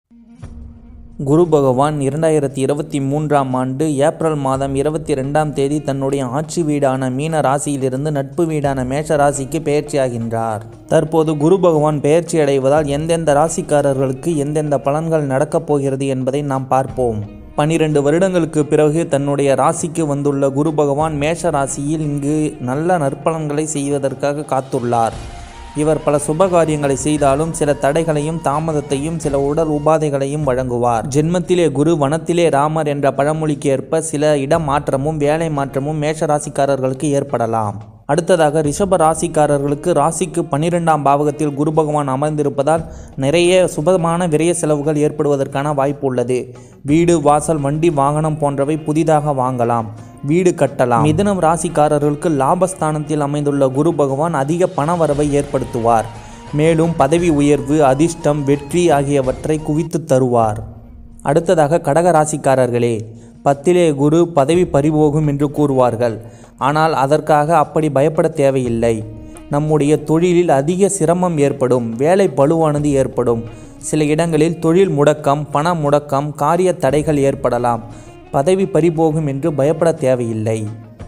குரு பகவான் இரண்டாயிரத்தி இருபத்தி மூன்றாம் ஆண்டு ஏப்ரல் மாதம் இருபத்தி ரெண்டாம் தேதி தன்னுடைய ஆட்சி வீடான மீன ராசியிலிருந்து நட்பு வீடான மேஷ ராசிக்கு பெயர்ச்சியாகின்றார் தற்போது குரு பகவான் பெயர்ச்சி அடைவதால் எந்தெந்த ராசிக்காரர்களுக்கு எந்தெந்த பலன்கள் நடக்கப் போகிறது என்பதை நாம் பார்ப்போம் பனிரெண்டு வருடங்களுக்கு பிறகு தன்னுடைய ராசிக்கு வந்துள்ள குரு பகவான் மேஷ ராசியில் இங்கு நல்ல நற்பலன்களை செய்வதற்காக காத்துள்ளார் இவர் பல சுப காரியங்களை செய்தாலும் சில தடைகளையும் தாமதத்தையும் சில உடல் உபாதைகளையும் வழங்குவார் ஜென்மத்திலே குரு வனத்திலே ராமர் என்ற பழமொழிக்கு ஏற்ப சில இடமாற்றமும் வேலை மாற்றமும் மேஷ ராசிக்காரர்களுக்கு ஏற்படலாம் அடுத்ததாக ரிஷப ராசிக்காரர்களுக்கு ராசிக்கு பன்னிரெண்டாம் பாவகத்தில் குரு பகவான் அமர்ந்திருப்பதால் நிறைய சுபமான விரய செலவுகள் ஏற்படுவதற்கான வாய்ப்பு உள்ளது வீடு வாசல் வண்டி வாகனம் போன்றவை புதிதாக வாங்கலாம் வீடு கட்டலாம் மிதுனம் ராசிக்காரர்களுக்கு லாபஸ்தானத்தில் அமைந்துள்ள குரு பகவான் அதிக பணவரவை ஏற்படுத்துவார் மேலும் பதவி உயர்வு அதிர்ஷ்டம் வெற்றி ஆகியவற்றை குவித்து தருவார் அடுத்ததாக கடக ராசிக்காரர்களே பத்திலே குரு பதவி பறிபோகும் என்று கூறுவார்கள் ஆனால் அதற்காக அப்படி பயப்பட தேவையில்லை நம்முடைய தொழிலில் அதிக சிரமம் ஏற்படும் வேலை பளுவானது ஏற்படும் சில இடங்களில் தொழில் முடக்கம் பண முடக்கம் காரிய தடைகள் ஏற்படலாம் பதவி பறிபோகும் என்று பயப்பட தேவையில்லை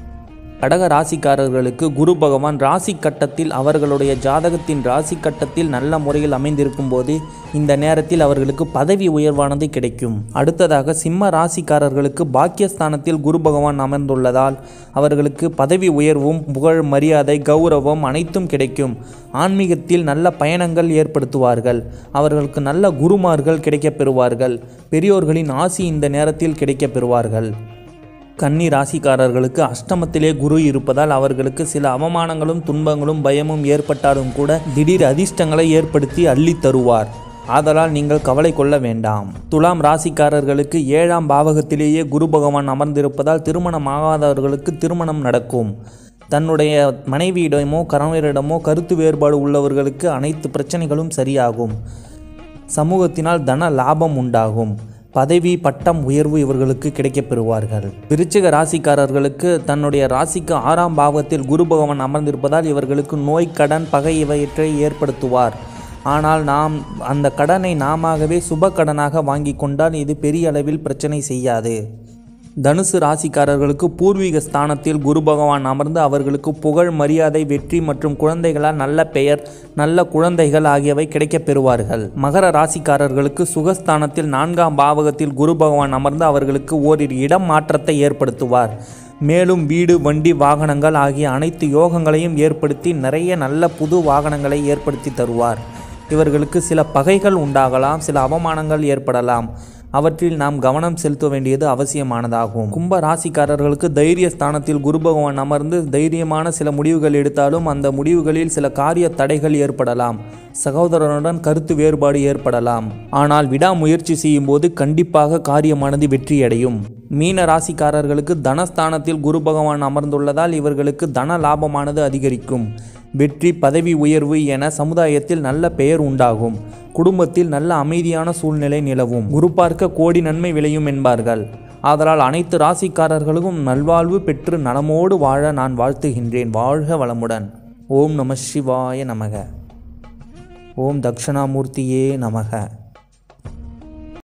கடக ராசிக்காரர்களுக்கு குரு பகவான் ராசி கட்டத்தில் அவர்களுடைய ஜாதகத்தின் ராசி கட்டத்தில் நல்ல முறையில் அமைந்திருக்கும் போது இந்த நேரத்தில் அவர்களுக்கு பதவி உயர்வானது கிடைக்கும் அடுத்ததாக சிம்ம ராசிக்காரர்களுக்கு பாக்கியஸ்தானத்தில் குரு பகவான் அமர்ந்துள்ளதால் அவர்களுக்கு பதவி உயர்வும் புகழ் மரியாதை கௌரவம் அனைத்தும் கிடைக்கும் ஆன்மீகத்தில் நல்ல பயணங்கள் ஏற்படுத்துவார்கள் அவர்களுக்கு நல்ல குருமார்கள் கிடைக்கப் பெறுவார்கள் பெரியோர்களின் ஆசி இந்த நேரத்தில் கிடைக்கப் பெறுவார்கள் கன்னி ராசிக்காரர்களுக்கு அஷ்டமத்திலே குரு இருப்பதால் அவர்களுக்கு சில அவமானங்களும் துன்பங்களும் பயமும் ஏற்பட்டாலும் கூட திடீர் அதிர்ஷ்டங்களை ஏற்படுத்தி அள்ளி தருவார் ஆதலால் நீங்கள் கவலை கொள்ள வேண்டாம் துலாம் ராசிக்காரர்களுக்கு ஏழாம் பாவகத்திலேயே குரு பகவான் அமர்ந்திருப்பதால் திருமணமாகாதவர்களுக்கு திருமணம் நடக்கும் தன்னுடைய மனைவியிடமோ கணவரிடமோ கருத்து வேறுபாடு உள்ளவர்களுக்கு அனைத்து பிரச்சனைகளும் சரியாகும் சமூகத்தினால் தன லாபம் உண்டாகும் பதவி பட்டம் உயர்வு இவர்களுக்கு கிடைக்கப் பெறுவார்கள் விருச்சிக ராசிக்காரர்களுக்கு தன்னுடைய ராசிக்கு ஆறாம் பாவத்தில் குரு பகவான் அமர்ந்திருப்பதால் இவர்களுக்கு நோய் கடன் பகை இவற்றை ஏற்படுத்துவார் ஆனால் நாம் அந்த கடனை நாமவே சுப கடனாக வாங்கி கொண்டால் இது பெரிய அளவில் பிரச்சனை செய்யாது தனுசு ராசிக்காரர்களுக்கு பூர்வீக ஸ்தானத்தில் குரு பகவான் அமர்ந்து அவர்களுக்கு புகழ் மரியாதை வெற்றி மற்றும் குழந்தைகளால் நல்ல பெயர் நல்ல குழந்தைகள் ஆகியவை கிடைக்கப் பெறுவார்கள் மகர ராசிக்காரர்களுக்கு சுகஸ்தானத்தில் நான்காம் பாவகத்தில் குரு பகவான் அமர்ந்து அவர்களுக்கு ஓரிரு இடம் மாற்றத்தை ஏற்படுத்துவார் மேலும் வீடு வண்டி வாகனங்கள் ஆகிய அனைத்து யோகங்களையும் ஏற்படுத்தி நிறைய நல்ல புது வாகனங்களை ஏற்படுத்தி தருவார் இவர்களுக்கு சில பகைகள் உண்டாகலாம் சில அவமானங்கள் ஏற்படலாம் அவற்றில் நாம் கவனம் செலுத்த வேண்டியது அவசியமானதாகும் கும்ப ராசிக்காரர்களுக்கு தைரிய ஸ்தானத்தில் குரு பகவான் அமர்ந்து தைரியமான சில முடிவுகள் எடுத்தாலும் அந்த முடிவுகளில் சில காரிய தடைகள் ஏற்படலாம் சகோதரனுடன் கருத்து வேறுபாடு ஏற்படலாம் ஆனால் விடாமுயற்சி செய்யும் போது கண்டிப்பாக காரியமானது வெற்றியடையும் மீன ராசிக்காரர்களுக்கு தனஸ்தானத்தில் குரு பகவான் அமர்ந்துள்ளதால் இவர்களுக்கு தன லாபமானது அதிகரிக்கும் வெற்றி பதவி உயர்வு என சமுதாயத்தில் நல்ல பெயர் உண்டாகும் குடும்பத்தில் நல்ல அமைதியான சூழ்நிலை நிலவும் குரு பார்க்க கோடி நன்மை விளையும் என்பார்கள் ஆதலால் அனைத்து ராசிக்காரர்களுக்கும் நல்வாழ்வு பெற்று நலமோடு வாழ நான் வாழ்த்துகின்றேன் வாழ்க வளமுடன் ஓம் நம சிவாய நமக ஓம் தக்ஷணாமூர்த்தியே நமக